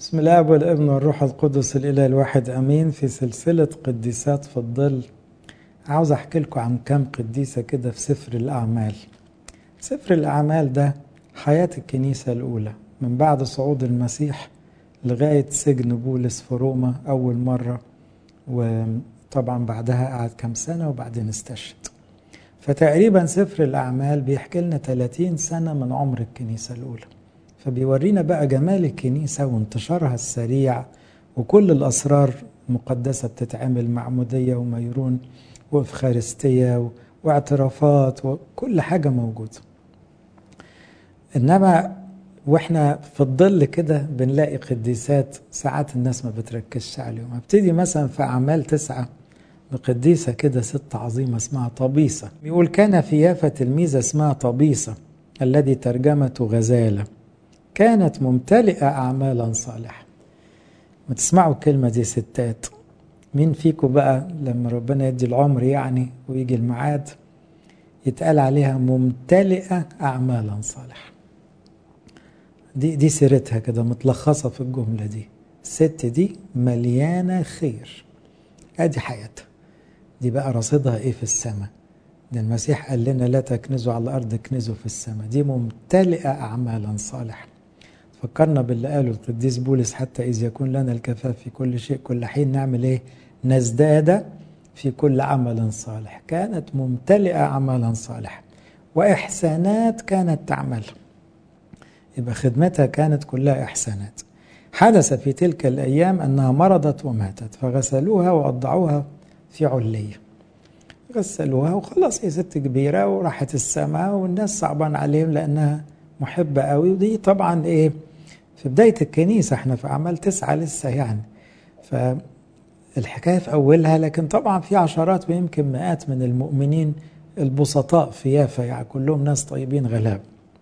بسم الله والابن والروح القدس الاله الواحد امين في سلسله قديسات في الظل عاوز احكي لكم عن كم قديسه كده في سفر الاعمال سفر الاعمال ده حياه الكنيسه الاولى من بعد صعود المسيح لغايه سجن بولس في روما اول مره وطبعا بعدها قعد كم سنه وبعدين استشهد فتقريبا سفر الاعمال بيحكي لنا 30 سنه من عمر الكنيسه الاولى فبيورينا بقى جمال الكنيسة وانتشارها السريع وكل الأسرار المقدسة بتتعمل معمودية وميرون وإفخارستية واعترافات وكل حاجة موجودة إنما وإحنا في الظل كده بنلاقي قديسات ساعات الناس ما بتركزش عليهم ابتدي مثلا في أعمال تسعة بقديسة كده ست عظيمة اسمها طبيسة بيقول كان في يافا تلميذة اسمها طبيسة الذي ترجمته غزالة كانت ممتلئة أعمالا صالحة ما تسمعوا الكلمة دي ستات مين فيكم بقى لما ربنا يدي العمر يعني ويجي الميعاد يتقال عليها ممتلئة أعمالا صالحة دي دي سيرتها كده متلخصة في الجملة دي الست دي مليانة خير ادي حياتها دي بقى رصيدها ايه في السماء ده المسيح قال لنا لا تكنزوا على الارض اكنزوا في السماء دي ممتلئة اعمالا صالحة فكرنا باللي قاله القديس بولس حتى إذ يكون لنا الكفاف في كل شيء كل حين نعمل إيه؟ نزداد في كل عمل صالح كانت ممتلئة عملا صالحا وإحسانات كانت تعمل يبقى خدمتها كانت كلها إحسانات حدث في تلك الأيام أنها مرضت وماتت فغسلوها ووضعوها في علية غسلوها وخلاص هي ست كبيرة وراحت السماء والناس صعبان عليهم لأنها محبة قوي ودي طبعا إيه في بداية الكنيسة احنا في أعمال تسعة لسه يعني فالحكاية في أولها لكن طبعا في عشرات ويمكن مئات من المؤمنين البسطاء في يافا يعني كلهم ناس طيبين غلاب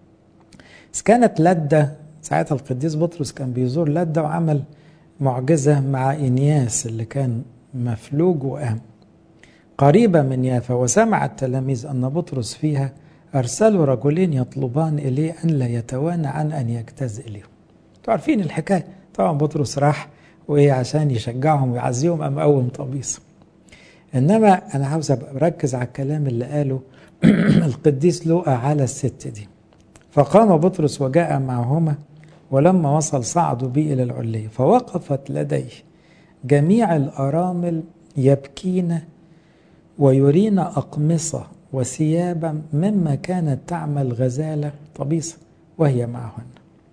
بس كانت لدة ساعتها القديس بطرس كان بيزور لدة وعمل معجزة مع إنياس اللي كان مفلوج وقام قريبة من يافا وسمع التلاميذ أن بطرس فيها أرسلوا رجلين يطلبان إليه أن لا يتوانى عن أن يجتاز إليهم انتوا عارفين الحكايه طبعا بطرس راح وايه عشان يشجعهم ويعزيهم قام قوم طبيس انما انا عاوز ابقى مركز على الكلام اللي قاله القديس لوقا على الست دي فقام بطرس وجاء معهما ولما وصل صعدوا بي الى العليه فوقفت لديه جميع الارامل يبكين ويرين اقمصه وثيابا مما كانت تعمل غزاله طبيسه وهي معهن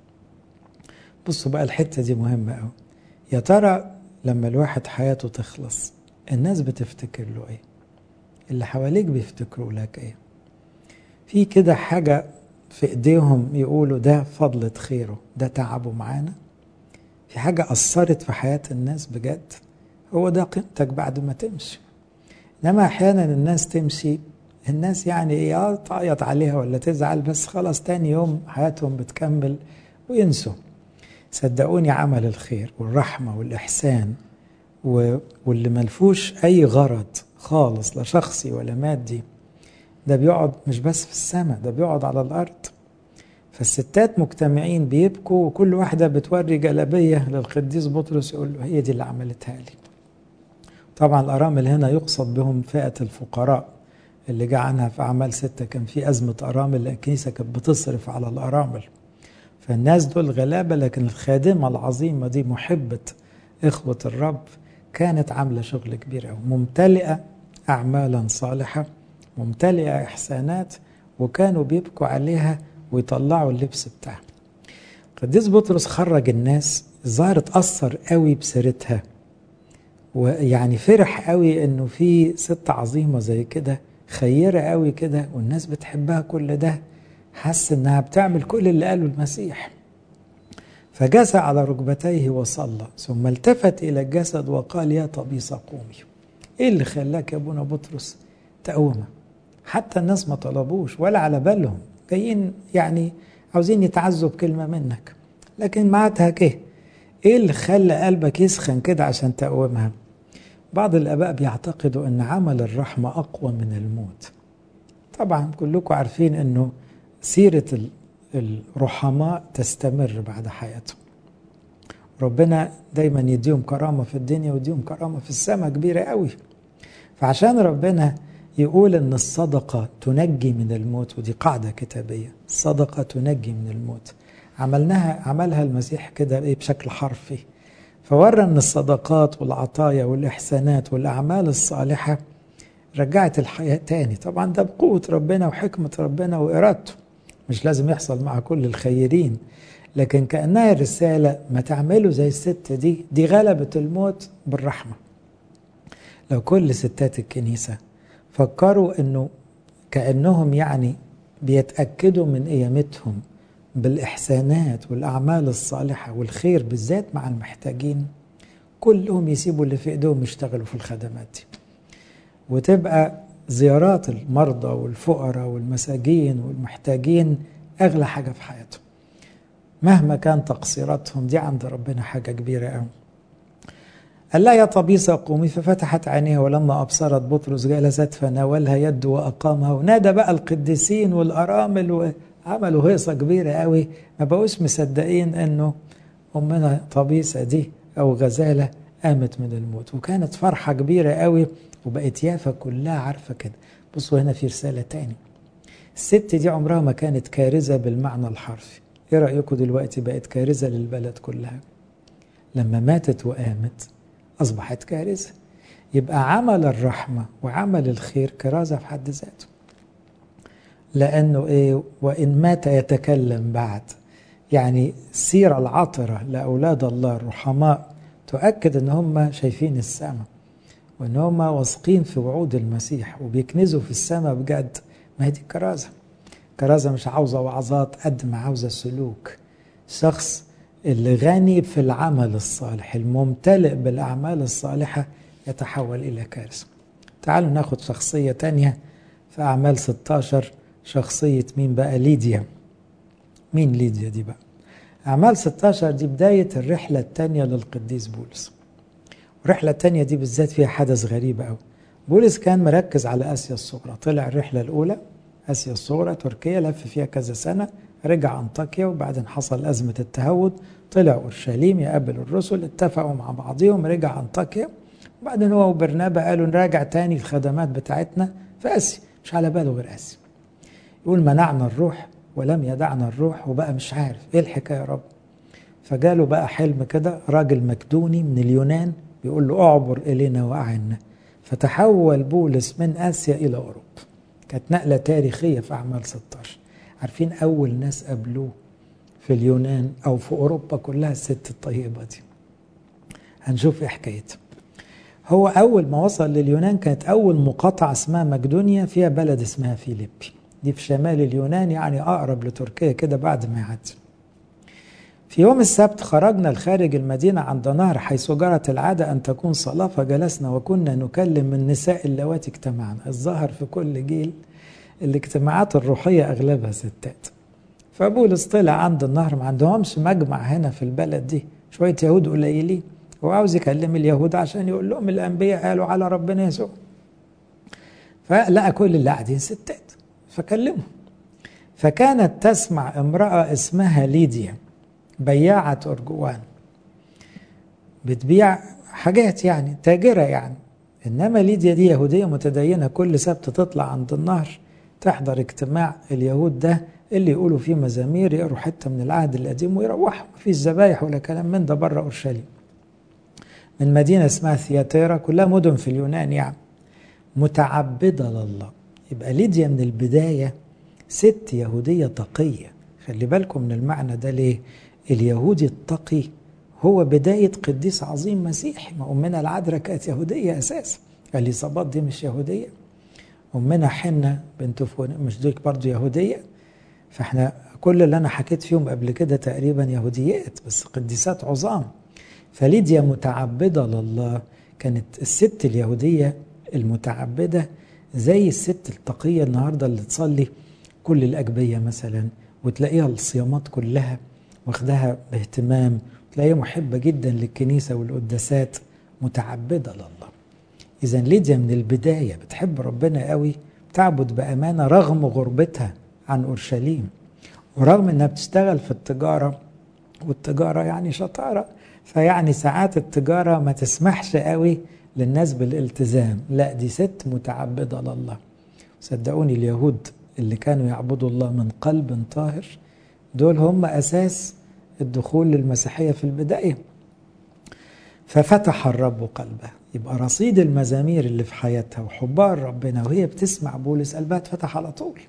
بصوا بقى الحتة دي مهمة أوي يا ترى لما الواحد حياته تخلص الناس بتفتكر له ايه اللي حواليك بيفتكروا لك ايه في كده حاجة في ايديهم يقولوا ده فضلة خيره ده تعبه معانا في حاجة أثرت في حياة الناس بجد هو ده قيمتك بعد ما تمشي إنما أحيانا الناس تمشي الناس يعني ايه تعيط عليها ولا تزعل بس خلاص تاني يوم حياتهم بتكمل وينسوا صدقوني عمل الخير والرحمة والإحسان واللي ملفوش أي غرض خالص لا شخصي ولا مادي ده بيقعد مش بس في السماء ده بيقعد على الأرض فالستات مجتمعين بيبكوا وكل واحدة بتوري جلبية للقديس بطرس يقول له هي دي اللي عملتها لي طبعا الأرامل هنا يقصد بهم فئة الفقراء اللي جاء عنها في أعمال ستة كان في أزمة أرامل الكنيسة كانت بتصرف على الأرامل فالناس دول غلابة لكن الخادمة العظيمة دي محبة إخوة الرب كانت عاملة شغل كبير أوي ممتلئة أعمالا صالحة ممتلئة إحسانات وكانوا بيبكوا عليها ويطلعوا اللبس بتاعها قديس بطرس خرج الناس الظاهر اتأثر قوي بسيرتها ويعني فرح قوي انه في ست عظيمة زي كده خيرة قوي كده والناس بتحبها كل ده حس انها بتعمل كل اللي قاله المسيح فجس على ركبتيه وصلى ثم التفت الى الجسد وقال يا طبيسه قومي ايه اللي خلاك يا ابونا بطرس تقومه حتى الناس ما طلبوش ولا على بالهم جايين يعني عاوزين يتعزوا بكلمه منك لكن معتها ايه ايه اللي خلى قلبك يسخن كده عشان تقومها بعض الاباء بيعتقدوا ان عمل الرحمه اقوى من الموت طبعا كلكم عارفين انه سيرة الرحماء تستمر بعد حياتهم ربنا دايما يديهم كرامة في الدنيا ويديهم كرامة في السماء كبيرة قوي فعشان ربنا يقول ان الصدقة تنجي من الموت ودي قاعدة كتابية الصدقة تنجي من الموت عملناها عملها المسيح كده ايه بشكل حرفي فورى ان الصدقات والعطايا والاحسانات والاعمال الصالحه رجعت الحياه تاني طبعا ده بقوه ربنا وحكمه ربنا وارادته مش لازم يحصل مع كل الخيرين لكن كانها رساله ما تعملوا زي الست دي دي غلبت الموت بالرحمه لو كل ستات الكنيسه فكروا انه كانهم يعني بيتاكدوا من قيامتهم بالإحسانات والأعمال الصالحة والخير بالذات مع المحتاجين كلهم يسيبوا اللي في إيديهم يشتغلوا في الخدمات دي وتبقى زيارات المرضى والفقراء والمساجين والمحتاجين أغلى حاجة في حياتهم مهما كان تقصيراتهم دي عند ربنا حاجة كبيرة قوي قال لا يا طبيسة قومي ففتحت عينيها ولما أبصرت بطرس جلست فناولها يد وأقامها ونادى بقى القديسين والأرامل و... عملوا هيصة كبيرة قوي ما بقوش مصدقين انه امنا طبيسة دي او غزالة قامت من الموت وكانت فرحة كبيرة قوي وبقت يافا كلها عارفة كده بصوا هنا في رسالة تاني الست دي عمرها ما كانت كارثة بالمعنى الحرفي ايه رأيكم دلوقتي بقت كارثة للبلد كلها لما ماتت وقامت أصبحت كارثة يبقى عمل الرحمة وعمل الخير كرازة في حد ذاته لأنه إيه وإن مات يتكلم بعد يعني السيرة العطرة لأولاد الله الرحماء تؤكد إن هم شايفين السماء وإن هم واثقين في وعود المسيح وبيكنزوا في السماء بجد ما هي دي كرازة كرازة مش عاوزة وعظات قد ما عاوزة سلوك شخص اللي غني في العمل الصالح الممتلئ بالأعمال الصالحة يتحول إلى كارثة تعالوا ناخد شخصية تانية في أعمال 16 شخصية مين بقى ليديا مين ليديا دي بقى أعمال 16 دي بداية الرحلة الثانية للقديس بولس الرحلة الثانية دي بالذات فيها حدث غريب أوي بولس كان مركز على آسيا الصغرى طلع الرحلة الأولى آسيا الصغرى تركيا لف فيها كذا سنة رجع أنطاكيا وبعدين حصل أزمة التهود طلع أورشليم يقابل الرسل اتفقوا مع بعضهم رجع أنطاكيا وبعدين هو وبرنابا قالوا نراجع تاني الخدمات بتاعتنا في آسيا مش على باله غير آسيا يقول منعنا الروح ولم يدعنا الروح وبقى مش عارف ايه الحكايه يا رب فجاله بقى حلم كده راجل مكدوني من اليونان بيقول له اعبر الينا واعنا فتحول بولس من اسيا الى اوروبا كانت نقله تاريخيه في اعمال 16 عارفين اول ناس قابلوه في اليونان او في اوروبا كلها الست الطيبه دي هنشوف ايه حكايتها هو اول ما وصل لليونان كانت اول مقاطعه اسمها مقدونيا فيها بلد اسمها فيليبي دي في شمال اليونان يعني أقرب لتركيا كده بعد ما يعدي في يوم السبت خرجنا لخارج المدينة عند نهر حيث جرت العادة أن تكون صلاة فجلسنا وكنا نكلم النساء اللواتي اجتمعنا الظاهر في كل جيل الاجتماعات الروحية أغلبها ستات فبولس طلع عند النهر ما عندهمش مجمع هنا في البلد دي شوية يهود قليلين هو عاوز يكلم اليهود عشان يقول لهم الأنبياء قالوا على ربنا يسوع فلقى كل اللي قاعدين ستات فكلمه فكانت تسمع امرأة اسمها ليديا بياعة أرجوان بتبيع حاجات يعني تاجرة يعني إنما ليديا دي يهودية متدينة كل سبت تطلع عند النهر تحضر اجتماع اليهود ده اللي يقولوا فيه مزامير يقروا حتة من العهد القديم ويروحوا مفيش ذبايح ولا كلام من ده بره أورشليم من مدينة اسمها ثياتيرا كلها مدن في اليونان يعني متعبدة لله يبقى ليديا من البداية ست يهودية تقية خلي بالكم من المعنى ده ليه اليهودي التقي هو بداية قديس عظيم مسيحي ما أمنا العذراء كانت يهودية أساسا اليصابات دي مش يهودية أمنا حنة بنت فون مش دي برضه يهودية فاحنا كل اللي أنا حكيت فيهم قبل كده تقريبا يهوديات بس قديسات عظام فليديا متعبدة لله كانت الست اليهودية المتعبدة زي الست التقية النهاردة اللي تصلي كل الأجبية مثلا وتلاقيها الصيامات كلها واخدها باهتمام تلاقيها محبة جدا للكنيسة والقداسات متعبدة لله إذا ليديا من البداية بتحب ربنا قوي بتعبد بأمانة رغم غربتها عن أورشليم ورغم إنها بتشتغل في التجارة والتجارة يعني شطارة فيعني ساعات التجارة ما تسمحش قوي للناس بالالتزام لا دي ست متعبدة لله صدقوني اليهود اللي كانوا يعبدوا الله من قلب طاهر دول هم أساس الدخول للمسيحية في البداية ففتح الرب قلبها يبقى رصيد المزامير اللي في حياتها وحبها لربنا وهي بتسمع بولس قلبها اتفتح على طول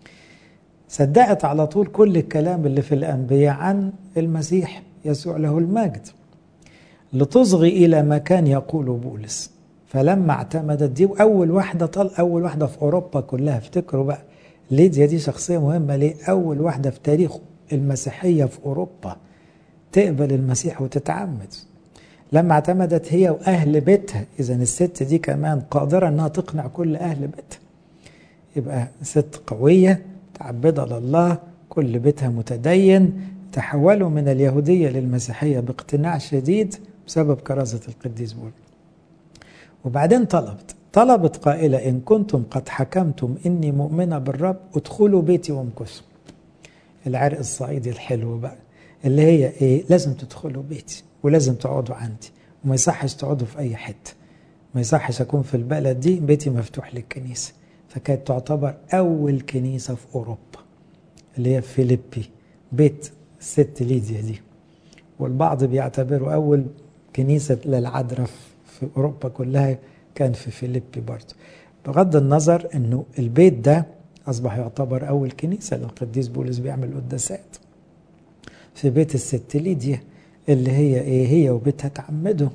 صدقت على طول كل الكلام اللي في الأنبياء عن المسيح يسوع له المجد لتصغي إلى ما كان يقول بولس فلما اعتمدت دي أول واحدة طل أول واحدة في أوروبا كلها افتكروا بقى ليديا دي شخصية مهمة ليه أول واحدة في تاريخ المسيحية في أوروبا تقبل المسيح وتتعمد لما اعتمدت هي وأهل بيتها إذا الست دي كمان قادرة أنها تقنع كل أهل بيتها يبقى ست قوية متعبدة لله كل بيتها متدين تحولوا من اليهودية للمسيحية باقتناع شديد بسبب كرازة القديس بول وبعدين طلبت طلبت قائلة إن كنتم قد حكمتم إني مؤمنة بالرب ادخلوا بيتي وامكثوا العرق الصعيدي الحلو بقى اللي هي إيه لازم تدخلوا بيتي ولازم تقعدوا عندي وما يصحش تقعدوا في أي حتة ما يصحش أكون في البلد دي بيتي مفتوح للكنيسة فكانت تعتبر أول كنيسة في أوروبا اللي هي في فيليبي بيت الست ليديا دي والبعض بيعتبروا أول كنيسة للعذراء في أوروبا كلها كان في فيليبي برضه بغض النظر أنه البيت ده أصبح يعتبر أول كنيسة للقديس بولس بيعمل قداسات في بيت الست ليديا اللي هي إيه هي وبيتها تعمدوا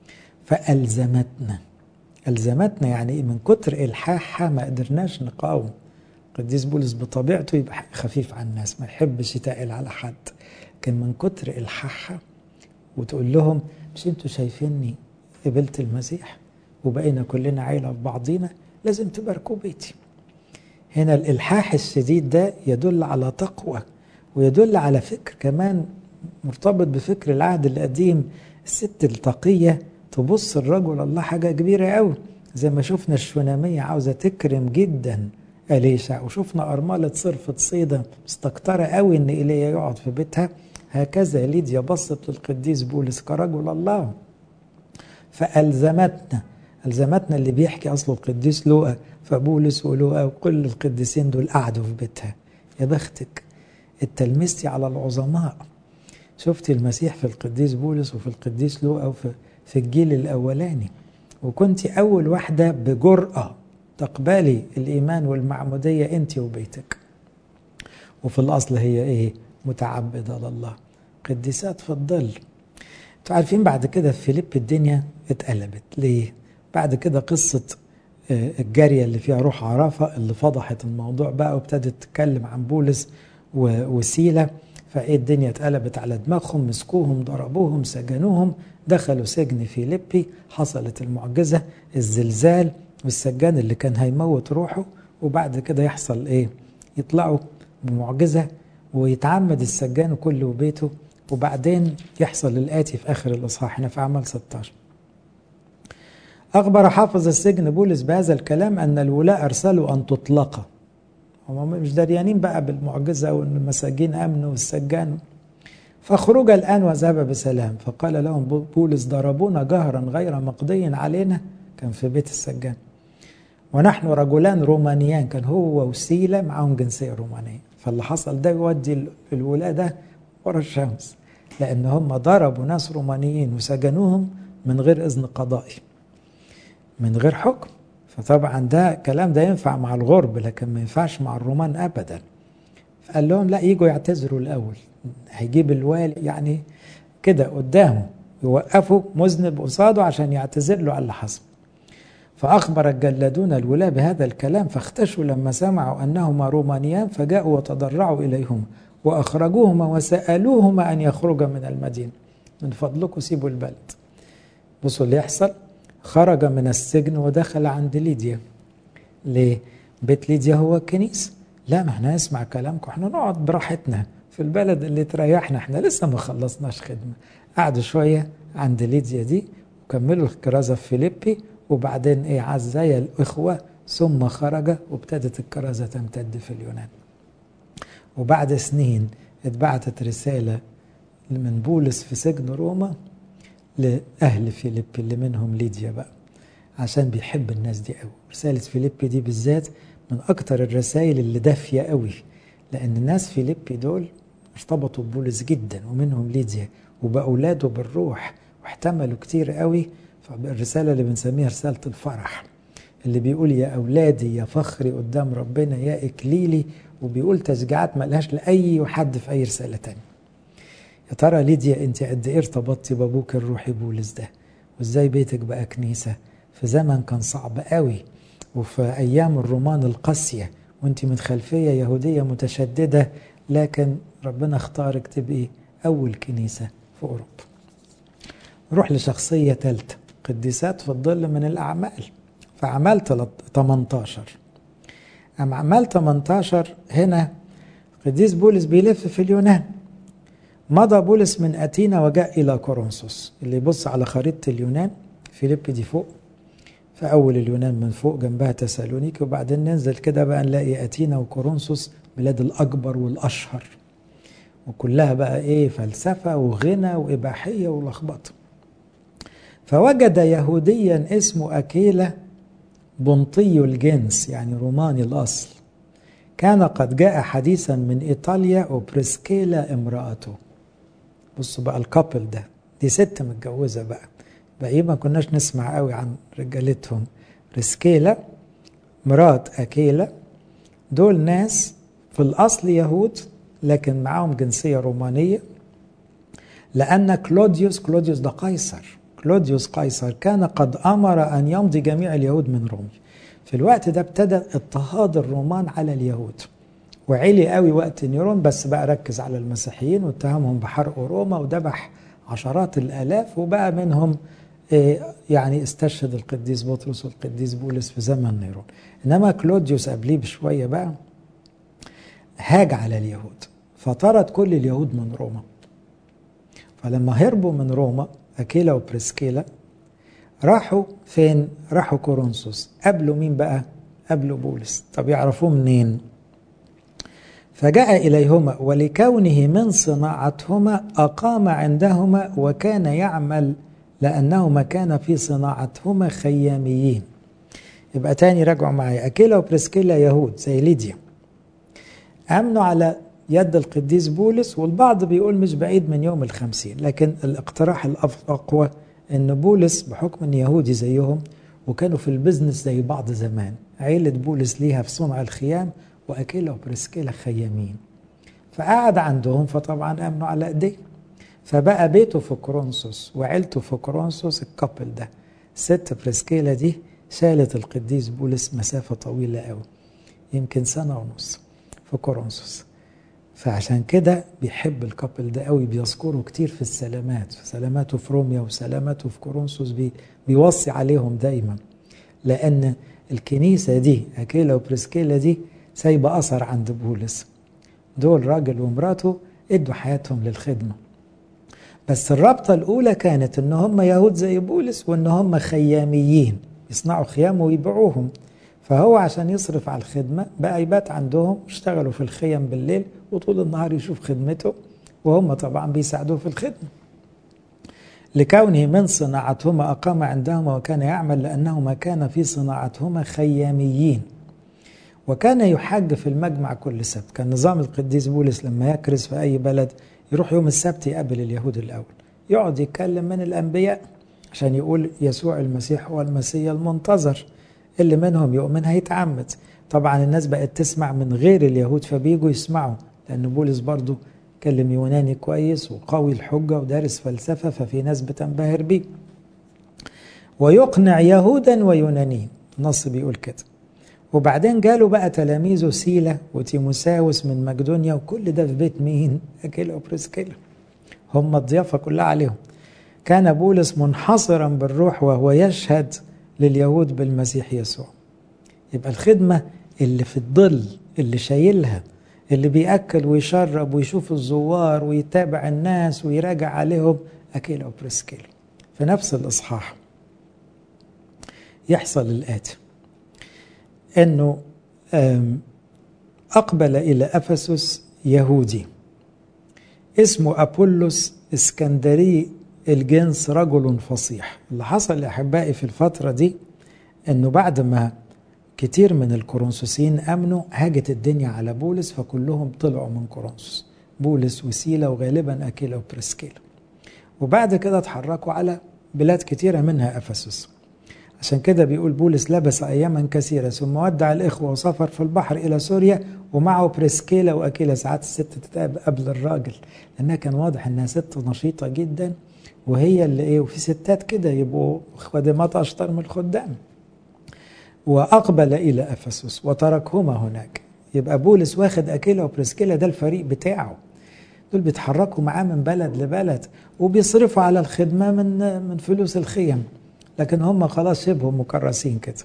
فألزمتنا ألزمتنا يعني من كتر إلحاحها ما قدرناش نقاوم القديس بولس بطبيعته يبقى خفيف على الناس ما يحبش يتقل على حد لكن من كتر إلحاحها وتقول لهم مش انتوا شايفيني قبلت المسيح وبقينا كلنا عيلة في بعضينا لازم تباركوا بيتي هنا الإلحاح الشديد ده يدل على تقوى ويدل على فكر كمان مرتبط بفكر العهد القديم الست التقية تبص الرجل الله حاجة كبيرة قوي زي ما شفنا الشونامية عاوزة تكرم جدا أليشع وشفنا أرملة صرفة صيدا مستكترة قوي إن إيليا يقعد في بيتها هكذا ليديا بصت للقديس بولس كرجل الله فألزمتنا ألزمتنا اللي بيحكي أصله القديس لوقا فبولس ولوقا وكل القديسين دول قعدوا في بيتها يا بختك اتلمستي على العظماء شفتي المسيح في القديس بولس وفي القديس لوقا وفي في الجيل الأولاني وكنت أول واحدة بجرأة تقبلي الإيمان والمعمودية أنت وبيتك وفي الأصل هي إيه متعبدة لله قديسات في الظل انتوا عارفين بعد كده في فيليب الدنيا اتقلبت ليه بعد كده قصة الجارية اللي فيها روح عرافة اللي فضحت الموضوع بقى وابتدت تتكلم عن بولس وسيلة فايه الدنيا اتقلبت على دماغهم مسكوهم ضربوهم سجنوهم دخلوا سجن فيليبي حصلت المعجزة الزلزال والسجان اللي كان هيموت روحه وبعد كده يحصل ايه يطلعوا بمعجزة ويتعمد السجان كله وبيته وبعدين يحصل الآتي في آخر الإصحاح هنا في أعمال 16 أخبر حافظ السجن بولس بهذا الكلام أن الولاء أرسلوا أن تطلق هم مش دريانين بقى بالمعجزة وأن المساجين أمنوا والسجان فاخرج الآن وذهب بسلام فقال لهم بولس ضربونا جهرا غير مقضي علينا كان في بيت السجان ونحن رجلان رومانيان كان هو وسيلة معهم جنسية رومانية فاللي حصل ده يودي الولاء ده ورا الشمس لأن هم ضربوا ناس رومانيين وسجنوهم من غير إذن قضائي من غير حكم فطبعا ده الكلام ده ينفع مع الغرب لكن ما ينفعش مع الرومان أبدا فقال لهم لا يجوا يعتذروا الأول هيجيب الوالي يعني كده قدامه يوقفوا مذنب قصاده عشان يعتذر له على اللي حصل فأخبر الجلادون الولاة بهذا الكلام فاختشوا لما سمعوا أنهما رومانيان فجاءوا وتضرعوا إليهما وأخرجوهما وسألوهما أن يخرجا من المدينة من فضلكم سيبوا البلد بصوا اللي يحصل خرج من السجن ودخل عند ليديا ليه؟ بيت ليديا هو الكنيسة لا ما احنا نسمع كلامكم احنا نقعد براحتنا في البلد اللي تريحنا احنا لسه ما خلصناش خدمة قعدوا شوية عند ليديا دي وكملوا الكرازة في فيليبي وبعدين ايه عزايا الإخوة ثم خرج وابتدت الكرازة تمتد في اليونان وبعد سنين اتبعتت رسالة من بولس في سجن روما لأهل فيليب اللي منهم ليديا بقى عشان بيحب الناس دي قوي رسالة فيليب دي بالذات من أكتر الرسائل اللي دافية قوي لأن الناس فيليب دول ارتبطوا ببولس جدا ومنهم ليديا وبأولاده بالروح واحتملوا كتير قوي فالرسالة اللي بنسميها رسالة الفرح اللي بيقول يا أولادي يا فخري قدام ربنا يا إكليلي وبيقول تشجيعات ما لهاش لأي حد في أي رسالة تانية يا ترى ليديا أنت قد إيه ارتبطتي بأبوك الروحي بولس ده وإزاي بيتك بقى كنيسة في زمن كان صعب قوي وفي أيام الرومان القاسية وأنت من خلفية يهودية متشددة لكن ربنا اختارك تبقي أول كنيسة في أوروبا نروح لشخصية ثالثة قديسات في الظل من الأعمال في أعمال 18 أم أعمال 18 هنا قديس بولس بيلف في اليونان مضى بولس من أتينا وجاء إلى كورنثوس اللي يبص على خريطة اليونان فيليب دي فوق في أول اليونان من فوق جنبها تسالونيكي وبعدين ننزل كده بقى نلاقي أتينا وكورنثوس بلاد الأكبر والأشهر وكلها بقى إيه فلسفة وغنى وإباحية ولخبطة فوجد يهوديا اسمه أكيلا بنطي الجنس يعني روماني الأصل كان قد جاء حديثا من إيطاليا وبريسكيلا امرأته بصوا بقى الكابل ده دي ست متجوزة بقى بقى ما كناش نسمع قوي عن رجالتهم بريسكيلا مرات أكيلا دول ناس في الأصل يهود لكن معاهم جنسية رومانية لأن كلوديوس كلوديوس ده قيصر كلوديوس قيصر كان قد أمر أن يمضي جميع اليهود من رومي في الوقت ده ابتدى اضطهاد الرومان على اليهود وعلي قوي وقت نيرون بس بقى ركز على المسيحيين واتهمهم بحرق روما وذبح عشرات الالاف وبقى منهم يعني استشهد القديس بطرس والقديس بولس في زمن نيرون انما كلوديوس قبليه بشويه بقى هاج على اليهود فطرد كل اليهود من روما فلما هربوا من روما أكيلا وبريسكيلا راحوا فين؟ راحوا كورنثوس قابلوا مين بقى؟ قابلوا بولس طب يعرفوه منين؟ فجاء إليهما ولكونه من صناعتهما أقام عندهما وكان يعمل لأنهما كان في صناعتهما خياميين يبقى تاني راجعوا معايا أكيلا وبريسكيلا يهود زي ليديا أمنوا على يد القديس بولس والبعض بيقول مش بعيد من يوم الخمسين لكن الاقتراح الأقوى أن بولس بحكم أن يهودي زيهم وكانوا في البزنس زي بعض زمان عيلة بولس ليها في صنع الخيام وأكيلا وبريسكيلا خيامين فقعد عندهم فطبعا أمنوا على إيديه فبقى بيته في كورنثوس وعيلته في كورنثوس الكابل ده ست بريسكيلا دي شالت القديس بولس مسافة طويلة قوي يمكن سنة ونص في كورنثوس فعشان كده بيحب الكابل ده قوي بيذكره كتير في السلامات في سلاماته في روميا وسلاماته في كورنثوس بي بيوصي عليهم دايما لأن الكنيسة دي أكيلا وبريسكيلا دي سايبة أثر عند بولس دول راجل ومراته ادوا حياتهم للخدمة بس الرابطة الأولى كانت إن هم يهود زي بولس وإن هم خياميين يصنعوا خيام ويبيعوهم فهو عشان يصرف على الخدمة بقى يبات عندهم يشتغلوا في الخيم بالليل وطول النهار يشوف خدمته وهم طبعا بيساعدوه في الخدمة لكونه من صناعتهما أقام عندهما وكان يعمل لأنهما كان في صناعتهما خياميين وكان يحج في المجمع كل سبت كان نظام القديس بولس لما يكرز في أي بلد يروح يوم السبت يقابل اليهود الأول يقعد يتكلم من الأنبياء عشان يقول يسوع المسيح هو المسيح المنتظر اللي منهم يؤمن هيتعمد طبعا الناس بقت تسمع من غير اليهود فبيجوا يسمعوا لأن بولس برضو كلم يوناني كويس وقوي الحجة ودارس فلسفة ففي ناس بتنبهر بيه ويقنع يهودا ويونانيين النص بيقول كده وبعدين جاله بقى تلاميذه سيلا وتيموساوس من مقدونيا وكل ده في بيت مين؟ أكيلا وبريسكيلا هم الضيافة كلها عليهم كان بولس منحصرا بالروح وهو يشهد لليهود بالمسيح يسوع يبقى الخدمة اللي في الظل اللي شايلها اللي بيأكل ويشرب ويشوف الزوار ويتابع الناس ويراجع عليهم أكيلا وبريسكيلا في نفس الإصحاح يحصل الآتي أنه أقبل إلى أفسس يهودي اسمه أبولس اسكندري الجنس رجل فصيح اللي حصل يا أحبائي في الفترة دي أنه بعد ما كتير من الكورنثوسيين امنوا هاجت الدنيا على بولس فكلهم طلعوا من كورنثوس بولس وسيلا وغالبا اكيلا وبريسكيلا وبعد كده اتحركوا على بلاد كتيره منها افسس عشان كده بيقول بولس لبس اياما كثيره ثم ودع الاخوه وسافر في البحر الى سوريا ومعه بريسكيلا واكيلا ساعات الست تتقابل قبل الراجل لانها كان واضح انها ست نشيطه جدا وهي اللي ايه وفي ستات كده يبقوا خادمات اشطر من الخدام وأقبل إلى أفسس وتركهما هناك يبقى بولس واخد أكيلا وبريسكيلا ده الفريق بتاعه دول بيتحركوا معاه من بلد لبلد وبيصرفوا على الخدمة من من فلوس الخيم لكن هم خلاص شبه مكرسين كده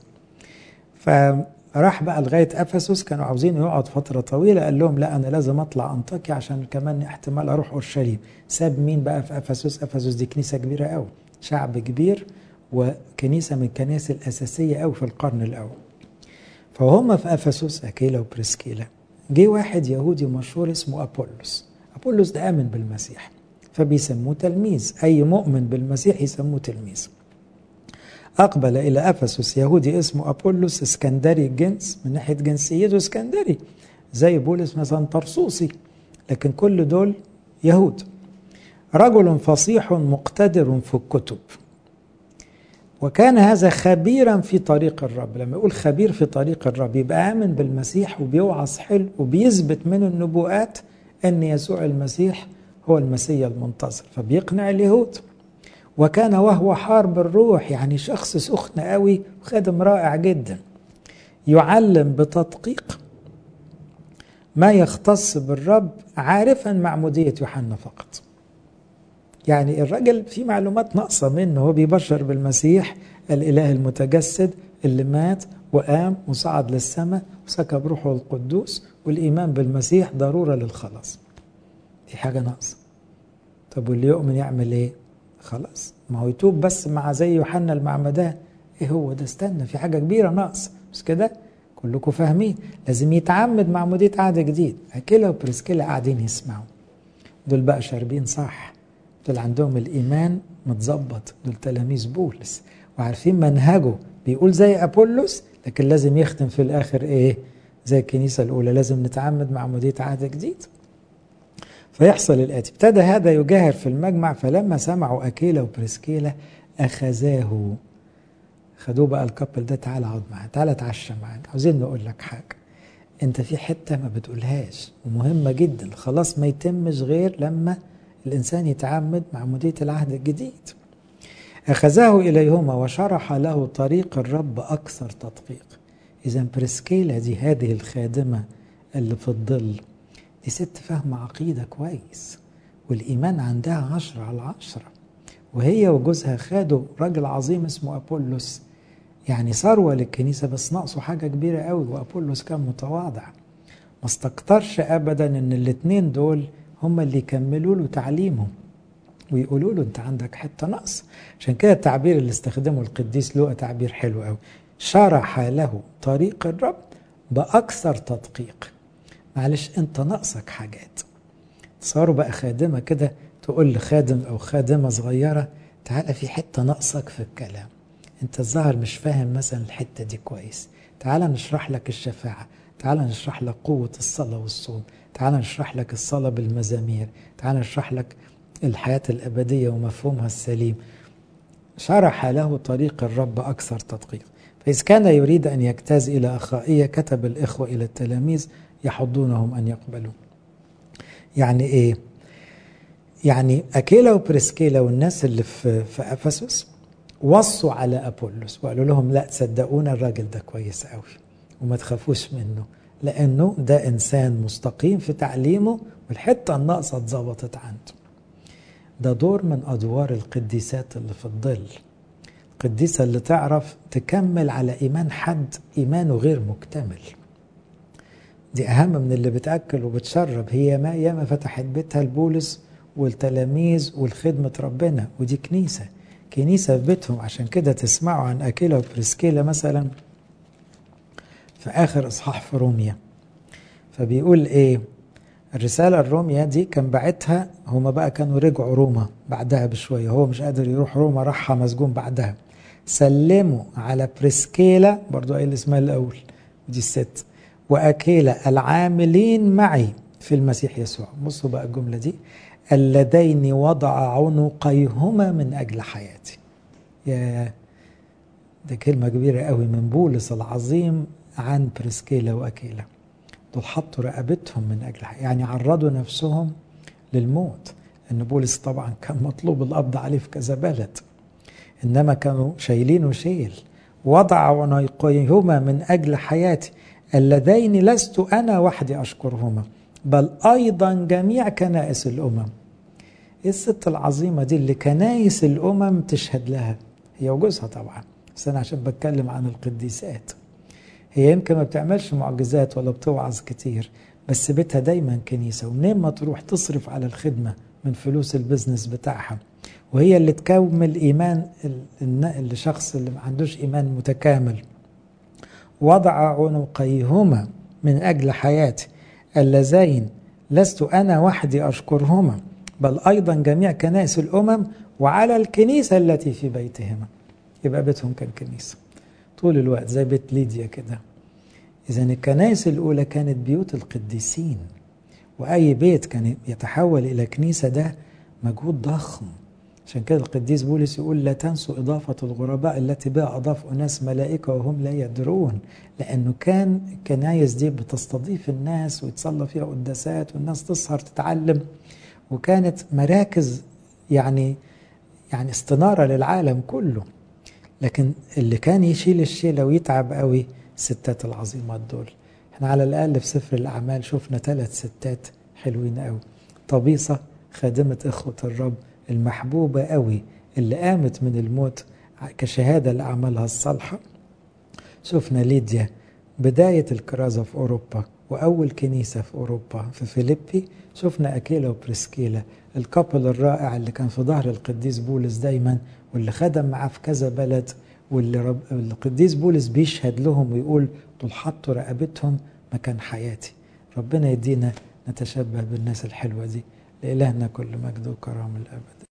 فراح بقى لغاية أفسس كانوا عاوزين يقعد فترة طويلة قال لهم لا أنا لازم أطلع أنطاكيا عشان كمان احتمال أروح أورشليم ساب مين بقى في أفسس أفسس دي كنيسة كبيرة قوي شعب كبير وكنيسة من الكنائس الأساسية أوي في القرن الأول فهم في أفسس أكيلا وبريسكيلا جه واحد يهودي مشهور اسمه أبولس أبولس ده آمن بالمسيح فبيسموه تلميذ أي مؤمن بالمسيح يسموه تلميذ أقبل إلى أفسس يهودي اسمه أبولس اسكندري الجنس من ناحية جنسيته اسكندري زي بولس مثلا طرسوسي لكن كل دول يهود رجل فصيح مقتدر في الكتب وكان هذا خبيرا في طريق الرب لما يقول خبير في طريق الرب يبقى آمن بالمسيح وبيوعظ حلو وبيثبت من النبوءات أن يسوع المسيح هو المسيح المنتظر فبيقنع اليهود وكان وهو حار بالروح يعني شخص سخن قوي وخادم رائع جدا يعلم بتدقيق ما يختص بالرب عارفا معمودية يوحنا فقط يعني الراجل في معلومات ناقصه منه هو بيبشر بالمسيح الاله المتجسد اللي مات وقام وصعد للسماء وسكب روحه القدوس والايمان بالمسيح ضروره للخلاص دي حاجه ناقصه طب واللي يؤمن يعمل ايه خلاص ما هو يتوب بس مع زي يوحنا المعمدان ايه هو ده استنى في حاجه كبيره ناقصه مش كده كلكم فاهمين لازم يتعمد معموديه عهد جديد اكيلا وبريسكيلا قاعدين يسمعوا دول بقى شاربين صح دول عندهم الإيمان متظبط دول تلاميذ بولس وعارفين منهجه بيقول زي أبولس لكن لازم يختم في الآخر إيه زي الكنيسة الأولى لازم نتعمد مع مدية عهد جديد فيحصل الآتي ابتدى هذا يجاهر في المجمع فلما سمعوا أكيلا وبريسكيلا أخذاه خدوه بقى الكابل ده تعالى اقعد معانا تعالى اتعشى معانا عاوزين نقول لك حاجة انت في حتة ما بتقولهاش ومهمة جدا خلاص ما يتمش غير لما الإنسان يتعمد مع مدية العهد الجديد أخذه إليهما وشرح له طريق الرب أكثر تدقيق إذا بريسكيلا دي هذه الخادمة اللي في الظل دي ست فاهمة عقيدة كويس والإيمان عندها عشرة على عشرة وهي وجوزها خدوا راجل عظيم اسمه أبولس يعني ثروة للكنيسة بس ناقصه حاجة كبيرة قوي وأبولس كان متواضع ما استكترش أبدا إن الاتنين دول هم اللي يكملوا له تعليمه ويقولوا له انت عندك حته نقص عشان كده التعبير اللي استخدمه القديس لوقا تعبير حلو قوي شرح له طريق الرب باكثر تدقيق معلش انت ناقصك حاجات صاروا بقى خادمه كده تقول لخادم او خادمه صغيره تعالى في حته ناقصك في الكلام انت الظاهر مش فاهم مثلا الحته دي كويس تعالى نشرح لك الشفاعه تعالى نشرح لك قوه الصلاه والصوم تعال نشرح لك الصلاة بالمزامير تعال نشرح لك الحياة الأبدية ومفهومها السليم شرح له طريق الرب أكثر تدقيق فإذ كان يريد أن يجتاز إلى أخائية كتب الإخوة إلى التلاميذ يحضونهم أن يقبلوا يعني إيه؟ يعني أكيلا وبريسكيلا والناس اللي في, في أفسس وصوا على أبولس وقالوا لهم لا تصدقونا الراجل ده كويس قوي وما تخافوش منه لأنه ده إنسان مستقيم في تعليمه والحتة الناقصة اتظبطت عنده ده دور من أدوار القديسات اللي في الظل القديسة اللي تعرف تكمل على إيمان حد إيمانه غير مكتمل دي أهم من اللي بتأكل وبتشرب هي ما ياما فتحت بيتها لبولس والتلاميذ والخدمة ربنا ودي كنيسة كنيسة في بيتهم عشان كده تسمعوا عن أكيلا وبريسكيلا مثلا في آخر إصحاح في روميا فبيقول إيه الرسالة الرومية دي كان باعتها هما بقى كانوا رجعوا روما بعدها بشوية هو مش قادر يروح روما راحها مسجون بعدها سلموا على بريسكيلا برضو قايل اسمها الأول دي الست وأكيلا العاملين معي في المسيح يسوع بصوا بقى الجملة دي اللذين وضع عنقيهما من أجل حياتي يا ده كلمة كبيرة قوي من بولس العظيم عن بريسكيلا وأكيلا دول حطوا رقبتهم من أجل حياتي يعني عرضوا نفسهم للموت ان بولس طبعا كان مطلوب القبض عليه في كذا بلد انما كانوا شايلينه شيل وضع عنقيهما من اجل حياتي اللذين لست انا وحدي اشكرهما بل ايضا جميع كنائس الامم ايه الست العظيمه دي اللي كنايس الامم تشهد لها هي وجوزها طبعا بس انا عشان بتكلم عن القديسات هي يمكن ما بتعملش معجزات ولا بتوعظ كتير بس بيتها دايما كنيسه ومنين ما تروح تصرف على الخدمه من فلوس البزنس بتاعها وهي اللي تكمل ايمان اللي شخص اللي ما عندوش ايمان متكامل وضع عنقيهما من اجل حياتي اللذين لست انا وحدي اشكرهما بل ايضا جميع كنائس الامم وعلى الكنيسه التي في بيتهما يبقى بيتهم كان كنيسه طول الوقت زي بيت ليديا كده اذا الكنائس الاولى كانت بيوت القديسين واي بيت كان يتحول الى كنيسه ده مجهود ضخم عشان كده القديس بولس يقول لا تنسوا إضافة الغرباء التي بها أضاف أناس ملائكة وهم لا يدرون لأنه كان الكنايس دي بتستضيف الناس ويتصلى فيها قداسات والناس تسهر تتعلم وكانت مراكز يعني يعني استنارة للعالم كله لكن اللي كان يشيل الشيلة ويتعب قوي الستات العظيمات دول احنا على الأقل في سفر الأعمال شفنا ثلاث ستات حلوين قوي طبيصة خادمة إخوة الرب المحبوبة قوي اللي قامت من الموت كشهادة لأعمالها الصالحة شفنا ليديا بداية الكرازة في أوروبا وأول كنيسة في أوروبا في فيليبي شفنا أكيلا وبريسكيلا الكابل الرائع اللي كان في ظهر القديس بولس دايما واللي خدم معاه في كذا بلد واللي رب... القديس بولس بيشهد لهم ويقول دول حطوا رقبتهم مكان حياتي ربنا يدينا نتشبه بالناس الحلوة دي لإلهنا كل مجد وكرامة الأبد